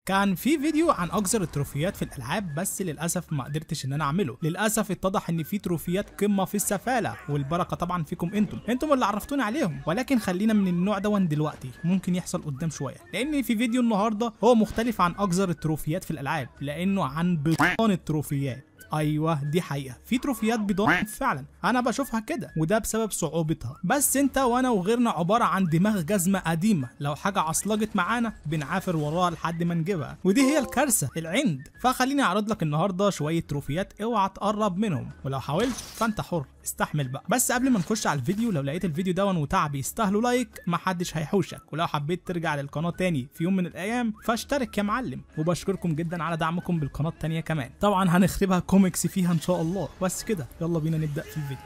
كان في فيديو عن اكثر التروفيات في الالعاب بس للاسف ما قدرتش ان انا اعمله للاسف اتضح ان في تروفيات قمه في السفاله والبركه طبعا فيكم انتم انتم اللي عرفتوني عليهم ولكن خلينا من النوع ده دلوقتي ممكن يحصل قدام شويه لان في فيديو النهارده هو مختلف عن اكثر التروفيات في الالعاب لانه عن بطان التروفيات ايوه دي حقيقه في تروفيات بيضان فعلا انا بشوفها كده وده بسبب صعوبتها بس انت وانا وغيرنا عباره عن دماغ جزمه قديمه لو حاجه عصلجت معانا بنعافر وراها لحد ما نجيبها ودي هي الكارثه العند فخليني اعرض لك النهارده شويه تروفيات اوعى تقرب منهم ولو حاولت فانت حر استحمل بقى بس قبل ما نخش على الفيديو لو لقيت الفيديو ده وتعبي يستاهلوا لايك محدش هيحوشك ولو حبيت ترجع للقناه تاني في يوم من الايام فاشترك يا معلم وبشكركم جدا على دعمكم بالقناه التانيه كمان طبعا هنخربها كوميكس فيها ان شاء الله بس كده يلا بينا نبدا في الفيديو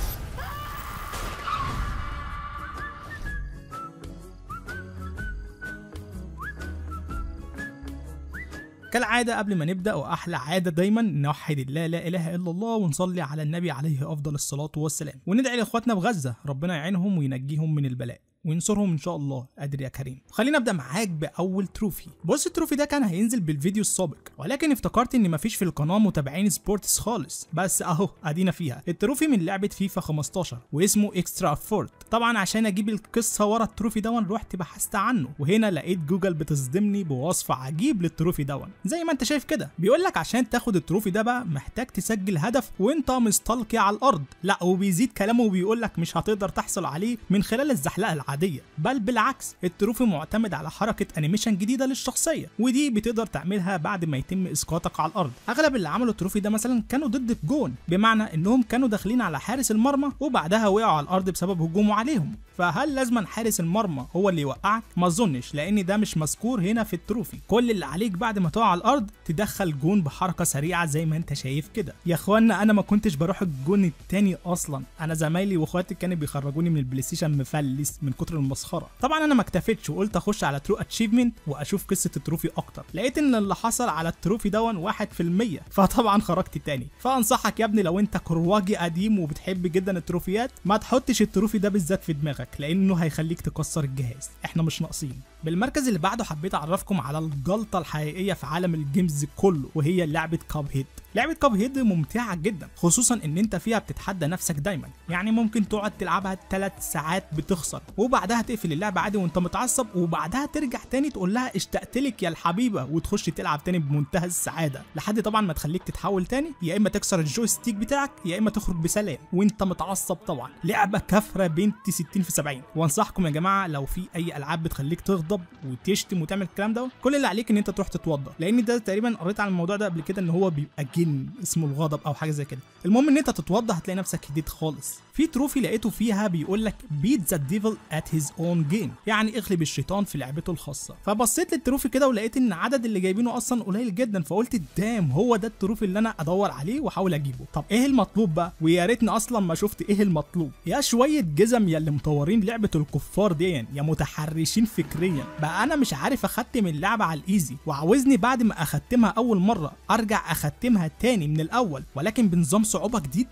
كالعادة قبل ما نبدأ وأحلى عادة دايما نوحد الله لا إله إلا الله ونصلي على النبي عليه أفضل الصلاة والسلام وندعي لإخواتنا بغزة ربنا يعينهم وينجيهم من البلاء وينصرهم ان شاء الله قادر يا كريم خلينا ابدا معاك باول تروفي بص التروفي ده كان هينزل بالفيديو السابق ولكن افتكرت ان مفيش في القناه متابعين سبورتس خالص بس اهو ادينا فيها التروفي من لعبه فيفا 15 واسمه اكسترا فورت طبعا عشان اجيب القصه ورا التروفي دون رحت بحثت عنه وهنا لقيت جوجل بتصدمني بوصف عجيب للتروفي دون زي ما انت شايف كده بيقول لك عشان تاخد التروفي ده بقى محتاج تسجل هدف وانت مستلقي على الارض لا وبيزيد كلامه وبيقول لك مش هتقدر تحصل عليه من خلال الزحلقه العاديه بل بالعكس التروفي معتمد على حركه انيميشن جديده للشخصيه ودي بتقدر تعملها بعد ما يتم اسقاطك على الارض اغلب اللي عملوا التروفي ده مثلا كانوا ضد الجون بمعنى انهم كانوا داخلين على حارس المرمى وبعدها وقعوا على الارض بسبب هجومه عليهم فهل لازما حارس المرمى هو اللي يوقعك ما اظنش لان ده مش مذكور هنا في التروفي كل اللي عليك بعد ما تقع على الارض تدخل جون بحركه سريعه زي ما انت شايف كده يا اخوانا انا ما كنتش بروح الجون التاني اصلا انا زمايلي واخواتي كانوا بيخرجوني من البلاي ستيشن مفلس من كتر المسخره طبعا انا ما اكتفيتش وقلت اخش على ترو اتشيفمنت واشوف قصه التروفي اكتر لقيت ان اللي حصل على التروفي دون 1% فطبعا خرجت تاني فانصحك يا ابني لو انت كرواجي قديم وبتحب جدا التروفيات ما تحطش التروفي ده بالذات في دماغك لانه هيخليك تكسر الجهاز احنا مش ناقصين بالمركز اللي بعده حبيت اعرفكم على الجلطه الحقيقيه في عالم الجيمز كله وهي لعبه كاب هيد لعبه كاب هيد ممتعه جدا خصوصا ان انت فيها بتتحدى نفسك دايما يعني ممكن تقعد تلعبها 3 ساعات بتخسر وبعدها تقفل اللعبه عادي وانت متعصب وبعدها ترجع تاني تقول لها اشتقت لك يا الحبيبه وتخش تلعب تاني بمنتهى السعاده لحد طبعا ما تخليك تتحول تاني يا اما تكسر الجويستيك بتاعك يا اما تخرج بسلام وانت متعصب طبعا لعبه كفره بنت 60 في 70 وانصحكم يا جماعه لو في اي العاب بتخليك تغضب وتشتم وتعمل الكلام ده كل اللي عليك ان انت تروح تتوضى لان ده تقريبا قريت عن الموضوع ده قبل كده ان هو بيبقى جن اسمه الغضب او حاجه زي كده المهم ان انت تتوضى هتلاقي نفسك هديت خالص في تروفي لقيته فيها بيقول لك بيت ذا ديفل ات هيز اون جيم يعني اغلب الشيطان في لعبته الخاصه فبصيت للتروفي كده ولقيت ان عدد اللي جايبينه اصلا قليل جدا فقلت دام هو ده التروفي اللي انا ادور عليه واحاول اجيبه طب ايه المطلوب بقى ويا ريتني اصلا ما شفت ايه المطلوب يا شويه جزم يا اللي مطورين لعبه الكفار دي يا متحرشين فكريا بقى انا مش عارف اختم اللعبه على الايزي وعاوزني بعد ما اختمها اول مره ارجع اختمها تاني من الاول ولكن بنظام صعوبه جديد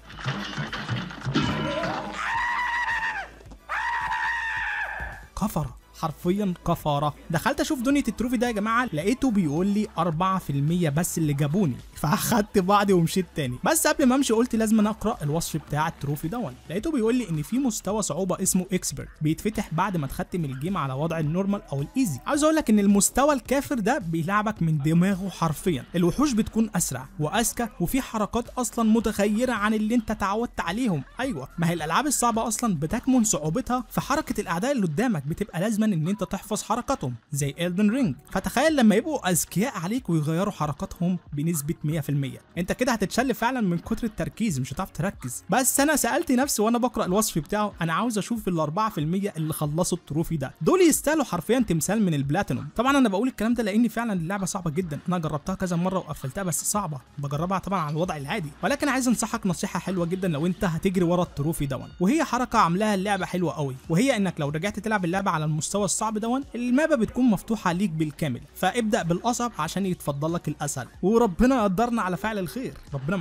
كفره حرفيا كفاره دخلت اشوف دنيا التروفي ده يا جماعه لقيته بيقول لي 4% بس اللي جابوني فاخدت بعضي ومشيت تاني بس قبل ما امشي قلت لازم اقرا الوصف بتاع التروفي دون لقيته بيقول لي ان في مستوى صعوبه اسمه اكسبرت بيتفتح بعد ما تختم الجيم على وضع النورمال او الايزي عاوز اقول لك ان المستوى الكافر ده بيلعبك من دماغه حرفيا الوحوش بتكون اسرع واذكى وفي حركات اصلا متغيره عن اللي انت اتعودت عليهم ايوه ما هي الالعاب الصعبه اصلا بتكمن صعوبتها في حركه الاعداء اللي قدامك بتبقى لازما ان انت تحفظ حركاتهم زي Elden رينج فتخيل لما يبقوا اذكياء عليك ويغيروا حركاتهم بنسبه 100% انت كده هتتشل فعلا من كتر التركيز مش هتعرف تركز بس انا سالت نفسي وانا بقرا الوصف بتاعه انا عاوز اشوف ال 4% اللي خلصوا التروفي ده دول يستاهلوا حرفيا تمثال من البلاتينوم طبعا انا بقول الكلام ده لان فعلا اللعبه صعبه جدا انا جربتها كذا مره وقفلتها بس صعبه بجربها طبعا على الوضع العادي ولكن عايز انصحك نصيحه حلوه جدا لو انت هتجري ورا التروفي دون وهي حركه عاملاها اللعبه حلوه قوي وهي انك لو رجعت تلعب اللعبه على المستوى الصعب دون المابا بتكون مفتوحه ليك بالكامل فابدا بالاصعب عشان يتفضل لك الاسهل وربنا يقدرنا على فعل الخير ربنا معاكم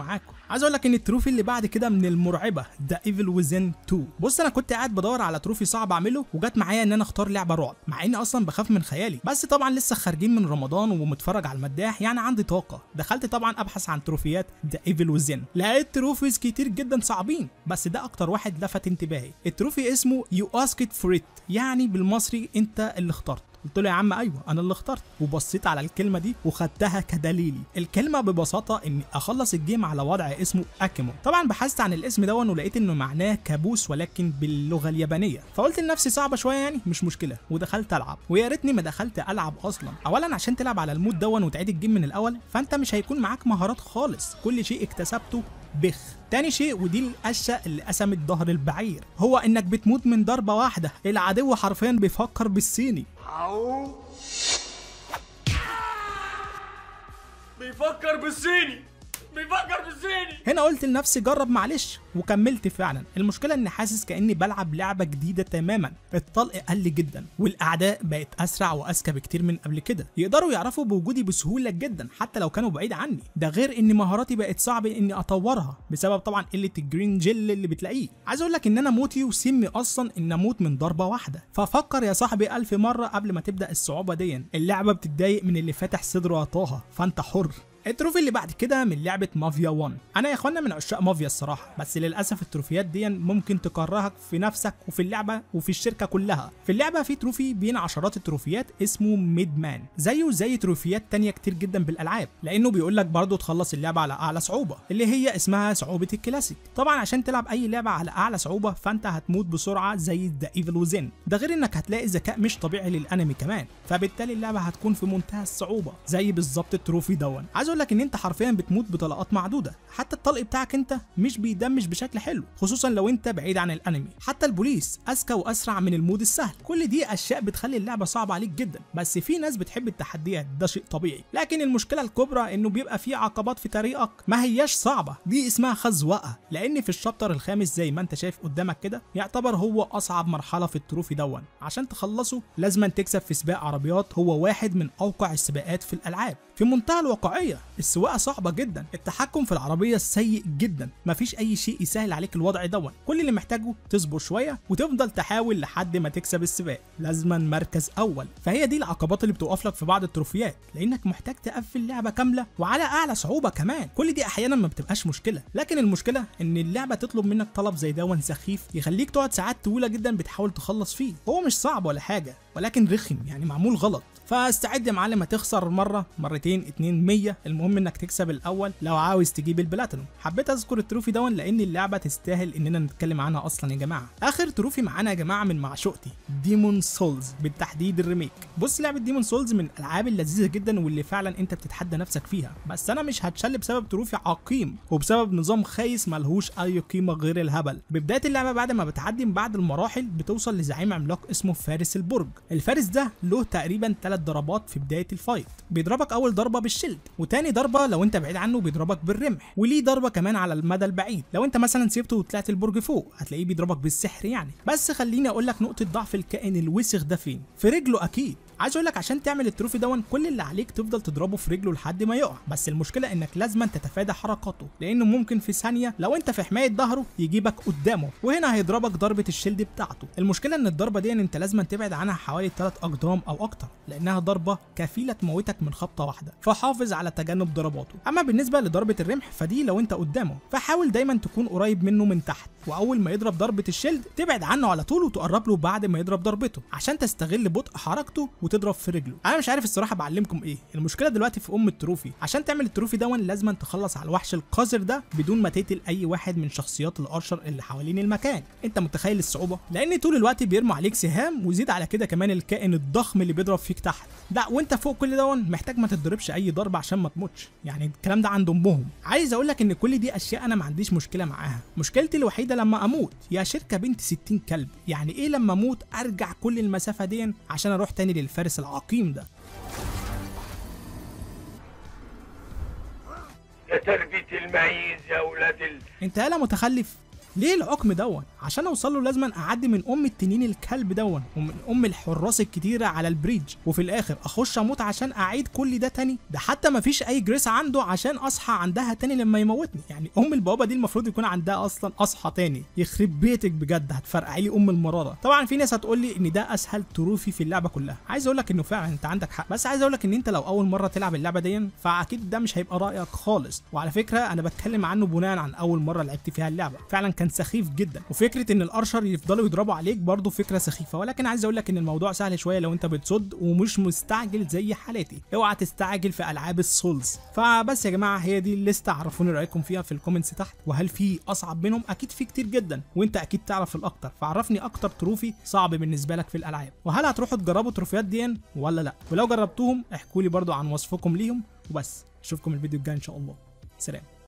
عايز اقول لك ان التروفي اللي بعد كده من المرعبه ذا ايفل ويزن 2 بص انا كنت قاعد بدور على تروفي صعب اعمله وجت معايا ان انا اختار لعبه رعب مع اني اصلا بخاف من خيالي بس طبعا لسه خارجين من رمضان ومتفرج على المداح يعني عندي طاقه دخلت طبعا ابحث عن تروفيات ذا ايفل ويزن لقيت تروفيز كتير جدا صعبين بس ده اكتر واحد لفت انتباهي التروفي اسمه يو اسكت فور ات يعني بالمصري انت اللي اخترت قلت له يا عم ايوه انا اللي اخترت وبصيت على الكلمه دي وخدتها كدليلي الكلمه ببساطه اني اخلص الجيم على وضع اسمه اكيمو طبعا بحثت عن الاسم دون ولقيت انه معناه كابوس ولكن باللغه اليابانيه فقلت لنفسي صعبه شويه يعني مش مشكله ودخلت العب ويا ريتني ما دخلت العب اصلا اولا عشان تلعب على المود دون وتعيد الجيم من الاول فانت مش هيكون معاك مهارات خالص كل شيء اكتسبته بخ تاني شيء ودي القشة اللي قسمت ظهر البعير هو انك بتموت من ضربة واحدة العدو حرفيا بيفكر بالصيني أو بيفكر بالصيني بيفكر بالصيني هنا قلت لنفسي جرب معلش وكملت فعلا المشكله اني حاسس كاني بلعب لعبه جديده تماما الطلق قل جدا والاعداء بقت اسرع واذكى بكتير من قبل كده يقدروا يعرفوا بوجودي بسهوله جدا حتى لو كانوا بعيد عني ده غير ان مهاراتي بقت صعب اني اطورها بسبب طبعا قله الجرين جيل اللي بتلاقيه عايز اقول لك ان انا موتي وسمي اصلا ان اموت من ضربه واحده ففكر يا صاحبي الف مره قبل ما تبدا الصعوبه دي اللعبه بتتضايق من اللي فاتح صدره طه فانت حر التروفي اللي بعد كده من لعبه مافيا 1 انا يا اخوانا من عشاق مافيا الصراحه بس للاسف التروفيات دي ممكن تكرهك في نفسك وفي اللعبه وفي الشركه كلها في اللعبه في تروفي بين عشرات التروفيات اسمه ميد مان زيه زي تروفيات تانية كتير جدا بالالعاب لانه بيقول لك برضه تخلص اللعبه على اعلى صعوبه اللي هي اسمها صعوبه الكلاسيك طبعا عشان تلعب اي لعبه على اعلى صعوبه فانت هتموت بسرعه زي ذا ايفل وزين ده غير انك هتلاقي ذكاء مش طبيعي للانمي كمان فبالتالي اللعبه هتكون في منتهى الصعوبه زي بالظبط التروفي دون عايز اقول لك ان انت حرفيا بتموت بطلقات معدوده حتى الطلق بتاعك انت مش بيدمج بشكل حلو خصوصا لو انت بعيد عن الانمي حتى البوليس اذكى واسرع من المود السهل كل دي اشياء بتخلي اللعبه صعبه عليك جدا بس في ناس بتحب التحديات ده شيء طبيعي لكن المشكله الكبرى انه بيبقى في عقبات في طريقك ما هياش صعبه دي اسمها خزوقه لان في الشابتر الخامس زي ما انت شايف قدامك كده يعتبر هو اصعب مرحله في التروفي دون عشان تخلصه لازم تكسب في سباق عربيات هو واحد من اوقع السباقات في الالعاب في منتهى الواقعيه السواقه صعبه جدا التحكم في العربيه سيء جدا مفيش اي شيء يسهل عليك الوضع دون كل اللي محتاجه تصبر شويه وتفضل تحاول لحد ما تكسب السباق لازما مركز اول فهي دي العقبات اللي بتوقف لك في بعض التروفيات لانك محتاج تقفل لعبه كامله وعلى اعلى صعوبه كمان كل دي احيانا ما بتبقاش مشكله لكن المشكله ان اللعبه تطلب منك طلب زي دون سخيف يخليك تقعد ساعات طويله جدا بتحاول تخلص فيه هو مش صعب ولا حاجه ولكن رخم يعني معمول غلط فاستعد يا معلم هتخسر مره مرتين اتنين مية المهم انك تكسب الاول لو عاوز تجيب البلاتينوم حبيت اذكر التروفي دون لان اللعبه تستاهل اننا نتكلم عنها اصلا يا جماعه اخر تروفي معانا يا جماعه من معشوقتي ديمون سولز بالتحديد الريميك بص لعبه ديمون سولز من الالعاب اللذيذه جدا واللي فعلا انت بتتحدى نفسك فيها بس انا مش هتشل بسبب تروفي عقيم وبسبب نظام خايس ملهوش اي قيمه غير الهبل ببدايه اللعبه بعد ما بتعدي من بعد المراحل بتوصل لزعيم عملاق اسمه فارس البرج الفارس ده له تقريبا ثلاث ضربات في بدايه الفايت بيضربك اول ضربه بالشيلد وتاني ضربه لو انت بعيد عنه بيضربك بالرمح وليه ضربه كمان على المدى البعيد لو انت مثلا سيبته وطلعت البرج فوق هتلاقيه بيضربك بالسحر يعني بس خليني اقول لك نقطه ضعف الكائن الوسخ ده فين في رجله اكيد عايز اقول لك عشان تعمل التروفي دون كل اللي عليك تفضل تضربه في رجله لحد ما يقع بس المشكله انك لازما تتفادى حركاته لانه ممكن في ثانيه لو انت في حمايه ظهره يجيبك قدامه وهنا هيضربك ضربه الشيلد بتاعته المشكله ان الضربه دي انت لازما تبعد عنها حوالي 3 اقدام او اكتر لانها ضربه كفيله تموتك من خبطه واحده فحافظ على تجنب ضرباته اما بالنسبه لضربه الرمح فدي لو انت قدامه فحاول دايما تكون قريب منه من تحت واول ما يضرب ضربه الشيلد تبعد عنه على طول وتقرب له بعد ما يضرب ضربته عشان تستغل بطء حركته وتضرب في رجله انا مش عارف الصراحه بعلمكم ايه المشكله دلوقتي في ام التروفي عشان تعمل التروفي دون لازم تخلص على الوحش القذر ده بدون ما تقتل اي واحد من شخصيات الارشر اللي حوالين المكان انت متخيل الصعوبه لان طول الوقت بيرموا عليك سهام وزيد على كده كمان الكائن الضخم اللي بيضرب فيك تحت لا وانت فوق كل دون محتاج ما تتضربش اي ضربه عشان ما تموتش يعني الكلام ده عند امهم عايز اقول لك ان كل دي اشياء انا ما عنديش مشكله معاها مشكلتي الوحيده لما اموت يا شركه بنت 60 كلب يعني ايه لما اموت ارجع كل المسافه دي عشان اروح تاني للفارس العقيم ده يا تربية المعيز يا ولاد ال... انت هلا متخلف ليه العقم دون عشان اوصل له لازم اعدي من ام التنين الكلب دون ومن ام الحراس الكتيره على البريدج وفي الاخر اخش اموت عشان اعيد كل ده تاني ده حتى مفيش اي جريس عنده عشان اصحى عندها تاني لما يموتني يعني ام البوابه دي المفروض يكون عندها اصلا اصحى تاني يخرب بيتك بجد هتفرقعي لي ام المراره طبعا في ناس هتقول لي ان ده اسهل تروفي في اللعبه كلها عايز اقول لك انه فعلا انت عندك حق بس عايز اقول لك ان انت لو اول مره تلعب اللعبه دي فاكيد ده مش هيبقى رايك خالص وعلى فكره انا بتكلم عنه بناء عن اول مره لعبت فيها اللعبه فعلا كان سخيف جدا وفكره ان الارشر يفضلوا يضربوا عليك برضه فكره سخيفه ولكن عايز اقول لك ان الموضوع سهل شويه لو انت بتصد ومش مستعجل زي حالتي اوعى تستعجل في العاب السولز فبس يا جماعه هي دي الليسته عرفوني رايكم فيها في الكومنتس تحت وهل في اصعب منهم اكيد في كتير جدا وانت اكيد تعرف الاكتر فعرفني اكتر تروفي صعب بالنسبه لك في الالعاب وهل هتروحوا تجربوا التروفيات دي ولا لا ولو جربتوهم احكوا لي برضو عن وصفكم ليهم وبس اشوفكم الفيديو الجاي ان شاء الله سلام